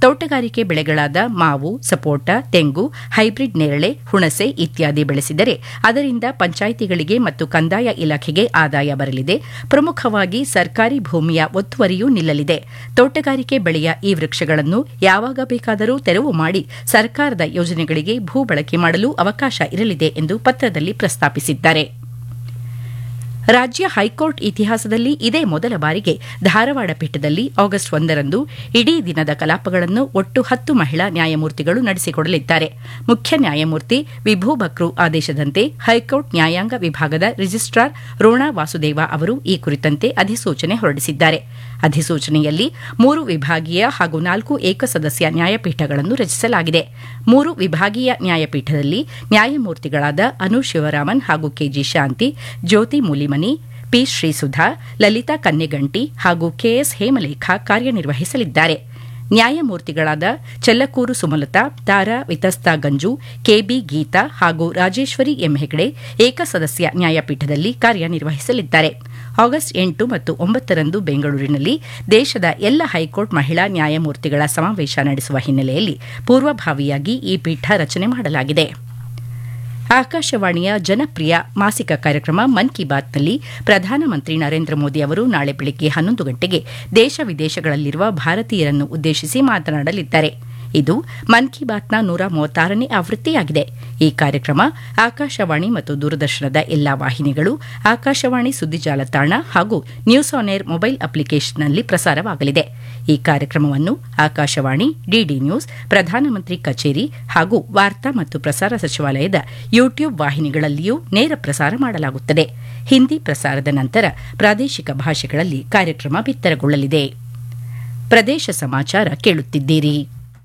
ತೋಟಗಾರಿಕೆ ಬೆಳೆಗಳಾದ ಮಾವು ಸಪೋಟ ತೆಂಗು ಹೈಬ್ರಿಡ್ ನೇರಳೆ ಹುಣಸೆ ಇತ್ಯಾದಿ ಬೆಳೆಸಿದರೆ ಅದರಿಂದ ಪಂಚಾಯಿತಿಗಳಿಗೆ ಮತ್ತು ಕಂದಾಯ ಇಲಾಖೆಗೆ ಆದಾಯ ಬರಲಿದೆ ಪ್ರಮುಖವಾಗಿ ಸರ್ಕಾರಿ ಭೂಮಿಯ ಒತ್ತುವರಿಯೂ ನಿಲ್ಲಲಿದೆ ತೋಟಗಾರಿಕೆ ಬೆಳೆಯ ಈ ವೃಕ್ಷಗಳನ್ನು ಯಾವಾಗ ಬೇಕಾದರೂ ತೆರವು ಮಾಡಿ ಸರ್ಕಾರದ ಯೋಜನೆಗಳಿಗೆ ಭೂ ಬಳಕೆ ಮಾಡಲು ಅವಕಾಶ ಇರಲಿದೆ ಎಂದು ಪತ್ರದಲ್ಲಿ ಪ್ರಸ್ತಾಪಿಸಿದ್ದಾರೆ ರಾಜ್ಯ ಹೈಕೋರ್ಟ್ ಇತಿಹಾಸದಲ್ಲಿ ಇದೇ ಮೊದಲ ಬಾರಿಗೆ ಧಾರವಾಡ ಪೀಠದಲ್ಲಿ ಆಗಸ್ಟ್ ಒಂದರಂದು ಇಡೀ ದಿನದ ಕಲಾಪಗಳನ್ನು ಒಟ್ಟು ಹತ್ತು ಮಹಿಳಾ ನ್ಯಾಯಮೂರ್ತಿಗಳು ನಡೆಸಿಕೊಡಲಿದ್ದಾರೆ ಮುಖ್ಯ ನ್ಯಾಯಮೂರ್ತಿ ವಿಭೂ ಬಕ್ರು ಆದೇಶದಂತೆ ಹೈಕೋರ್ಟ್ ನ್ಯಾಯಾಂಗ ವಿಭಾಗದ ರಿಜಿಸ್ಟ್ರಾರ್ ರೋಣಾ ವಾಸುದೇವ ಅವರು ಈ ಕುರಿತಂತೆ ಅಧಿಸೂಚನೆ ಹೊರಡಿಸಿದ್ದಾರೆ ಅಧಿಸೂಚನೆಯಲ್ಲಿ ಮೂರು ವಿಭಾಗೀಯ ಹಾಗೂ ನಾಲ್ಕು ಏಕಸದಸ್ಯ ನ್ಯಾಯಪೀಠಗಳನ್ನು ರಚಿಸಲಾಗಿದೆ ಮೂರು ವಿಭಾಗೀಯ ನ್ಯಾಯಪೀಠದಲ್ಲಿ ನ್ಯಾಯಮೂರ್ತಿಗಳಾದ ಅನು ಶಿವರಾಮನ್ ಹಾಗೂ ಕೆಜಿ ಶಾಂತಿ ಜ್ಯೋತಿ ಮೂಲಿಮನಿ ಪಿ ಶ್ರೀಸುಧಾ ಲಲಿತಾ ಕನ್ನೆಗಂಟಿ ಹಾಗೂ ಕೆಎಸ್ ಹೇಮಲೇಖ ಕಾರ್ಯನಿರ್ವಹಿಸಲಿದ್ದಾರೆ ನ್ಯಾಯಮೂರ್ತಿಗಳಾದ ಚೆಲ್ಲಕೂರು ಸುಮಲತಾ ತಾರಾ ವಿತಸ್ತಾ ಗಂಜು ಕೆಬಿ ಗೀತಾ ಹಾಗೂ ರಾಜೇಶ್ವರಿ ಎಂ ಹೆಗಡೆ ಏಕಸದಸ್ಯ ನ್ಯಾಯಪೀಠದಲ್ಲಿ ಕಾರ್ಯನಿರ್ವಹಿಸಲಿದ್ದಾರೆ ಆಗಸ್ಟ್ ಎಂಟು ಮತ್ತು ಒಂಬತ್ತರಂದು ಬೆಂಗಳೂರಿನಲ್ಲಿ ದೇಶದ ಎಲ್ಲ ಹೈಕೋರ್ಟ್ ಮಹಿಳಾ ನ್ಯಾಯಮೂರ್ತಿಗಳ ಸಮಾವೇಶ ನಡೆಸುವ ಹಿನ್ನೆಲೆಯಲ್ಲಿ ಪೂರ್ವಭಾವಿಯಾಗಿ ಈ ಪೀಠ ರಚನೆ ಮಾಡಲಾಗಿದೆ ಆಕಾಶವಾಣಿಯ ಜನಪ್ರಿಯ ಮಾಸಿಕ ಕಾರ್ಯಕ್ರಮ ಮನ್ ಕಿ ಬಾತ್ನಲ್ಲಿ ಪ್ರಧಾನಮಂತ್ರಿ ನರೇಂದ್ರ ಮೋದಿ ಅವರು ನಾಳೆ ಬೆಳಗ್ಗೆ ಹನ್ನೊಂದು ಗಂಟೆಗೆ ದೇಶ ವಿದೇಶಗಳಲ್ಲಿರುವ ಭಾರತೀಯರನ್ನು ಉದ್ದೇಶಿಸಿ ಮಾತನಾಡಲಿದ್ದಾರೆ ಇದು ಮನ್ ಕಿ ಬಾತ್ನ ನೂರ ಮೂವತ್ತಾರನೇ ಆವೃತ್ತಿಯಾಗಿದೆ ಈ ಕಾರ್ಯಕ್ರಮ ಆಕಾಶವಾಣಿ ಮತ್ತು ದೂರದರ್ಶನದ ಎಲ್ಲಾ ವಾಹಿನಿಗಳು ಆಕಾಶವಾಣಿ ಸುದ್ದಿ ಜಾಲತಾಣ ಹಾಗೂ ನ್ಯೂಸ್ ಆನ್ ಏರ್ ಮೊಬೈಲ್ ಅಪ್ಲಿಕೇಶನ್ನಲ್ಲಿ ಪ್ರಸಾರವಾಗಲಿದೆ ಈ ಕಾರ್ಯಕ್ರಮವನ್ನು ಆಕಾಶವಾಣಿ ಡಿಡಿ ನ್ಯೂಸ್ ಪ್ರಧಾನಮಂತ್ರಿ ಕಚೇರಿ ಹಾಗೂ ವಾರ್ತಾ ಮತ್ತು ಪ್ರಸಾರ ಸಚಿವಾಲಯದ ಯೂಟ್ಯೂಬ್ ವಾಹಿನಿಗಳಲ್ಲಿಯೂ ನೇರ ಪ್ರಸಾರ ಮಾಡಲಾಗುತ್ತದೆ ಹಿಂದಿ ಪ್ರಸಾರದ ನಂತರ ಪ್ರಾದೇಶಿಕ ಭಾಷೆಗಳಲ್ಲಿ ಕಾರ್ಯಕ್ರಮ ಬಿತ್ತರಗೊಳ್ಳಲಿದೆ ಪ್ರದೇಶ ಸಮಾಚಾರ ಕೇಳುತ್ತಿದ್ದೀರಿ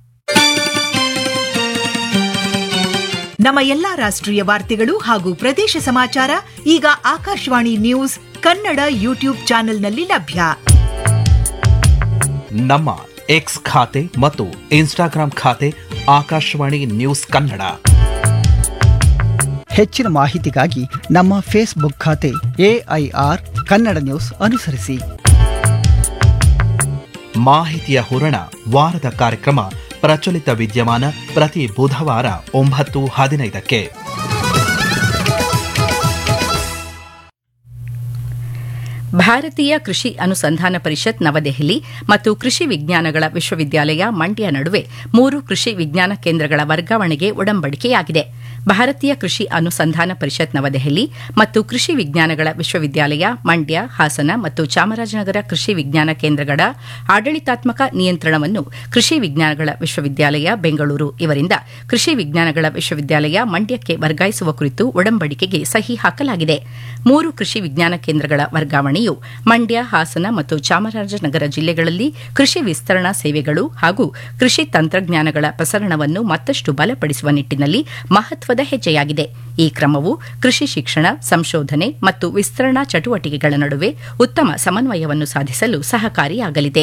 ನಮ್ಮ ಎಲ್ಲಾ ರಾಷ್ಟ್ರೀಯ ವಾರ್ತೆಗಳು ಹಾಗೂ ಪ್ರದೇಶ ಸಮಾಚಾರ ಈಗ ಆಕಾಶವಾಣಿ ನ್ಯೂಸ್ ಕನ್ನಡ ಯೂಟ್ಯೂಬ್ ಚಾನೆಲ್ನಲ್ಲಿ ಲಭ್ಯ ನಮ್ಮ ಎಕ್ಸ್ ಖಾತೆ ಮತ್ತು ಇನ್ಸ್ಟಾಗ್ರಾಂ ಖಾತೆ ಆಕಾಶವಾಣಿ ನ್ಯೂಸ್ ಕನ್ನಡ ಹೆಚ್ಚಿನ ಮಾಹಿತಿಗಾಗಿ ನಮ್ಮ ಫೇಸ್ಬುಕ್ ಖಾತೆ ಎಐಆರ್ ಕನ್ನಡ ನ್ಯೂಸ್ ಅನುಸರಿಸಿ ಮಾಹಿತಿಯ ಹೂರಣ ವಾರದ ಕಾರ್ಯಕ್ರಮ ಪ್ರಚಲಿತ ವಿದ್ಯಮಾನ ಪ್ರತಿ ಬುಧವಾರ ಒಂಬತ್ತು ಹದಿನೈದಕ್ಕೆ ಭಾರತೀಯ ಕೃಷಿ ಅನುಸಂಧಾನ ಪರಿಷತ್ ನವದೆಹಲಿ ಮತ್ತು ಕೃಷಿ ವಿಜ್ಞಾನಗಳ ವಿಶ್ವವಿದ್ಯಾಲಯ ಮಂಡ್ಯ ನಡುವೆ ಮೂರು ಕೃಷಿ ವಿಜ್ಞಾನ ಕೇಂದ್ರಗಳ ವರ್ಗಾವಣೆಗೆ ಒಡಂಬಡಿಕೆಯಾಗಿದೆ ಭಾರತೀಯ ಕೃಷಿ ಅನುಸಂಧಾನ ಪರಿಷತ್ ನವದೆಹಲಿ ಮತ್ತು ಕೃಷಿ ವಿಜ್ಞಾನಗಳ ವಿಶ್ವವಿದ್ಯಾಲಯ ಮಂಡ್ಯ ಹಾಸನ ಮತ್ತು ಚಾಮರಾಜನಗರ ಕೃಷಿ ವಿಜ್ಞಾನ ಕೇಂದ್ರಗಳ ಆಡಳಿತಾತ್ಮಕ ನಿಯಂತ್ರಣವನ್ನು ಕೃಷಿ ವಿಜ್ಞಾನಗಳ ವಿಶ್ವವಿದ್ಯಾಲಯ ಬೆಂಗಳೂರು ಇವರಿಂದ ಕೃಷಿ ವಿಜ್ಞಾನಗಳ ವಿಶ್ವವಿದ್ಯಾಲಯ ಮಂಡ್ಯಕ್ಕೆ ವರ್ಗಾಯಿಸುವ ಕುರಿತು ಒಡಂಬಡಿಕೆಗೆ ಸಹಿ ಹಾಕಲಾಗಿದೆ ಮೂರು ಕೃಷಿ ವಿಜ್ಞಾನ ಕೇಂದ್ರಗಳ ವರ್ಗಾವಣೆಯು ಮಂಡ್ಯ ಹಾಸನ ಮತ್ತು ಚಾಮರಾಜನಗರ ಜಿಲ್ಲೆಗಳಲ್ಲಿ ಕೃಷಿ ವಿಸ್ತರಣಾ ಸೇವೆಗಳು ಹಾಗೂ ಕೃಷಿ ತಂತ್ರಜ್ಞಾನಗಳ ಪ್ರಸರಣವನ್ನು ಮತ್ತಷ್ಟು ಬಲಪಡಿಸುವ ನಿಟ್ಟಿನಲ್ಲಿ ಮಹತ್ವದ ಹೆಜ್ಜೆಯಾಗಿದೆ ಈ ಕ್ರಮವು ಕೃಷಿ ಶಿಕ್ಷಣ ಸಂಶೋಧನೆ ಮತ್ತು ವಿಸ್ತರಣಾ ಚಟುವಟಿಕೆಗಳ ನಡುವೆ ಉತ್ತಮ ಸಮನ್ವಯವನ್ನು ಸಾಧಿಸಲು ಸಹಕಾರಿಯಾಗಲಿದೆ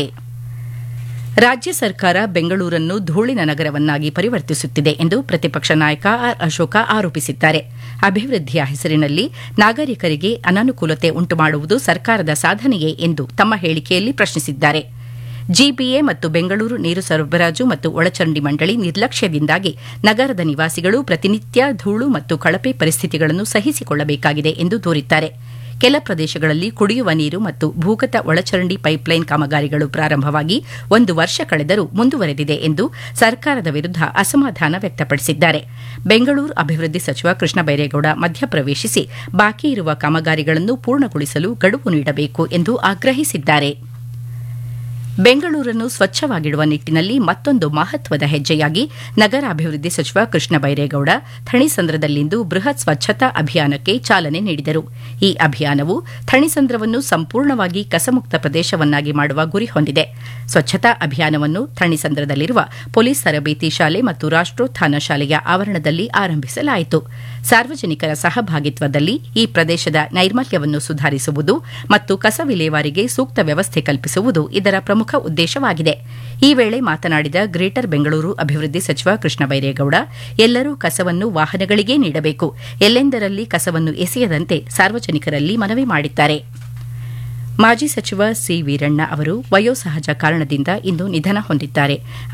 ರಾಜ್ಯ ಸರ್ಕಾರ ಬೆಂಗಳೂರನ್ನು ಧೂಳಿನ ನಗರವನ್ನಾಗಿ ಪರಿವರ್ತಿಸುತ್ತಿದೆ ಎಂದು ಪ್ರತಿಪಕ್ಷ ನಾಯಕ ಆರ್ ಅಶೋಕ ಆರೋಪಿಸಿದ್ದಾರೆ ಅಭಿವೃದ್ಧಿಯ ಹೆಸರಿನಲ್ಲಿ ನಾಗರಿಕರಿಗೆ ಅನಾನುಕೂಲತೆ ಉಂಟುಮಾಡುವುದು ಸರ್ಕಾರದ ಸಾಧನೆಯೇ ಎಂದು ತಮ್ಮ ಹೇಳಿಕೆಯಲ್ಲಿ ಪ್ರಶ್ನಿಸಿದ್ದಾರೆ ಜಿಬಿಎ ಮತ್ತು ಬೆಂಗಳೂರು ನೀರು ಸರಬರಾಜು ಮತ್ತು ಒಳಚರಂಡಿ ಮಂಡಳಿ ನಿರ್ಲಕ್ಷ್ಯದಿಂದಾಗಿ ನಗರದ ನಿವಾಸಿಗಳು ಪ್ರತಿನಿತ್ಯ ಧೂಳು ಮತ್ತು ಕಳಪೆ ಪರಿಸ್ಥಿತಿಗಳನ್ನು ಸಹಿಸಿಕೊಳ್ಳಬೇಕಾಗಿದೆ ಎಂದು ದೂರಿದ್ದಾರೆ ಕೆಲ ಪ್ರದೇಶಗಳಲ್ಲಿ ಕುಡಿಯುವ ನೀರು ಮತ್ತು ಭೂಗತ ಒಳಚರಂಡಿ ಪೈಪ್ಲೈನ್ ಕಾಮಗಾರಿಗಳು ಪ್ರಾರಂಭವಾಗಿ ಒಂದು ವರ್ಷ ಕಳೆದರೂ ಮುಂದುವರೆದಿದೆ ಎಂದು ಸರ್ಕಾರದ ವಿರುದ್ಧ ಅಸಮಾಧಾನ ವ್ಯಕ್ತಪಡಿಸಿದ್ದಾರೆ ಬೆಂಗಳೂರು ಅಭಿವೃದ್ಧಿ ಸಚಿವ ಕೃಷ್ಣ ಬೈರೇಗೌಡ ಮಧ್ಯಪ್ರವೇಶಿಸಿ ಬಾಕಿ ಇರುವ ಕಾಮಗಾರಿಗಳನ್ನು ಪೂರ್ಣಗೊಳಿಸಲು ಗಡುವು ನೀಡಬೇಕು ಎಂದು ಆಗ್ರಹಿಸಿದ್ದಾರೆ ಬೆಂಗಳೂರನ್ನು ಸ್ವಚ್ಛವಾಗಿಡುವ ನಿಟ್ಟಿನಲ್ಲಿ ಮತ್ತೊಂದು ಮಹತ್ವದ ಹೆಜ್ಜೆಯಾಗಿ ನಗರಾಭಿವೃದ್ಧಿ ಸಚಿವ ಕೃಷ್ಣ ಬೈರೇಗೌಡ ಥಣಿಸಂದ್ರದಲ್ಲಿಂದು ಬೃಹತ್ ಸ್ವಚ್ಛತಾ ಅಭಿಯಾನಕ್ಕೆ ಚಾಲನೆ ನೀಡಿದರು ಈ ಅಭಿಯಾನವು ಥಣಿಸಂದ್ರವನ್ನು ಸಂಪೂರ್ಣವಾಗಿ ಕಸಮುಕ್ತ ಪ್ರದೇಶವನ್ನಾಗಿ ಮಾಡುವ ಗುರಿ ಹೊಂದಿದೆ ಸ್ವಚ್ಛತಾ ಅಭಿಯಾನವನ್ನು ಥಣಿಸಂದ್ರದಲ್ಲಿರುವ ಪೊಲೀಸ್ ತರಬೇತಿ ಶಾಲೆ ಮತ್ತು ರಾಷ್ಟೋತ್ಥಾನ ಶಾಲೆಯ ಆವರಣದಲ್ಲಿ ಆರಂಭಿಸಲಾಯಿತು ಸಾರ್ವಜನಿಕರ ಸಹಭಾಗಿತ್ವದಲ್ಲಿ ಈ ಪ್ರದೇಶದ ನೈರ್ಮಲ್ಯವನ್ನು ಸುಧಾರಿಸುವುದು ಮತ್ತು ಕಸ ವಿಲೇವಾರಿಗೆ ಸೂಕ್ತ ವ್ಯವಸ್ಥೆ ಕಲ್ಪಿಸುವುದು ಇದರ ಪ್ರಮುಖ ಉದ್ದೇಶವಾಗಿದೆ ಈ ವೇಳೆ ಮಾತನಾಡಿದ ಗ್ರೇಟರ್ ಬೆಂಗಳೂರು ಅಭಿವೃದ್ಧಿ ಸಚಿವ ಕೃಷ್ಣ ಬೈರೇಗೌಡ ಎಲ್ಲರೂ ಕಸವನ್ನು ವಾಹನಗಳಿಗೇ ನೀಡಬೇಕು ಎಲ್ಲೆಂದರಲ್ಲಿ ಕಸವನ್ನು ಎಸೆಯದಂತೆ ಸಾರ್ವಜನಿಕರಲ್ಲಿ ಮನವಿ ಮಾಡಿದ್ದಾರೆ ಮಾಜಿ ಸಚಿವ ಸಿ ವೀರಣ್ಣ ಅವರು ವಯೋಸಹಜ ಕಾರಣದಿಂದ ಇಂದು ನಿಧನ ಹೊಂದಿದ್ದಾರೆ